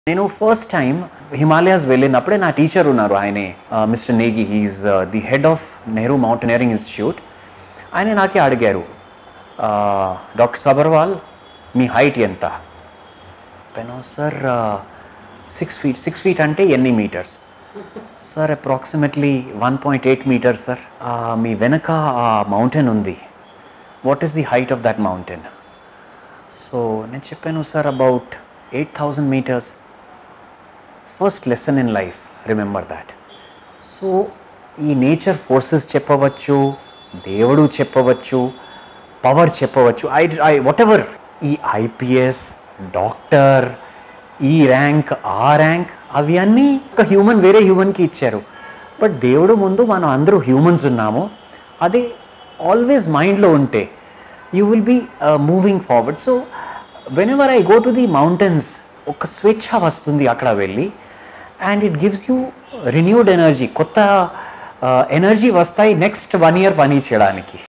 నేను first time Himalayas వెళ్ళినప్పుడే నా టీచర్ ఉన్నారు ఆయనే mister Negi he is the head of Nehru mountaineering institute ఆయన నాకే అడిగారు డాక్టర్ సబర్వాల్ మీ హైట్ ఎంత పెనో sir six feet six feet అంటే ఎన్ని metres sir approximately one point eight metres sir మీ వెనక ఆ మౌంటైన్ ఉంది what is the height of that mountain so నేను చెప్పాను sir about eight thousand metres first lesson in life remember that so ఈ nature forces చెప్పవచ్చు దేవుడు చెప్పవచ్చు పవర్ చెప్పవచ్చు ఐ ఐ వాట్ ఎవర్ ఈ ఐపీఎస్ డాక్టర్ ఈ ర్యాంక్ ఆ ర్యాంక్ అవి అన్నీ ఒక హ్యూమన్ వేరే హ్యూమన్కి ఇచ్చారు బట్ దేవుడు ముందు మనం అందరూ హ్యూమన్స్ ఉన్నాము అది ఆల్వేస్ మైండ్లో ఉంటే you will be moving forward so whenever I go to the mountains ఒక స్వేచ్ఛ వస్తుంది అక్కడ వెళ్ళి and it gives you renewed energy కొత్త ఎనర్జీ వస్తాయి నెక్స్ట్ వన్ ఇయర్ పని చేయడానికి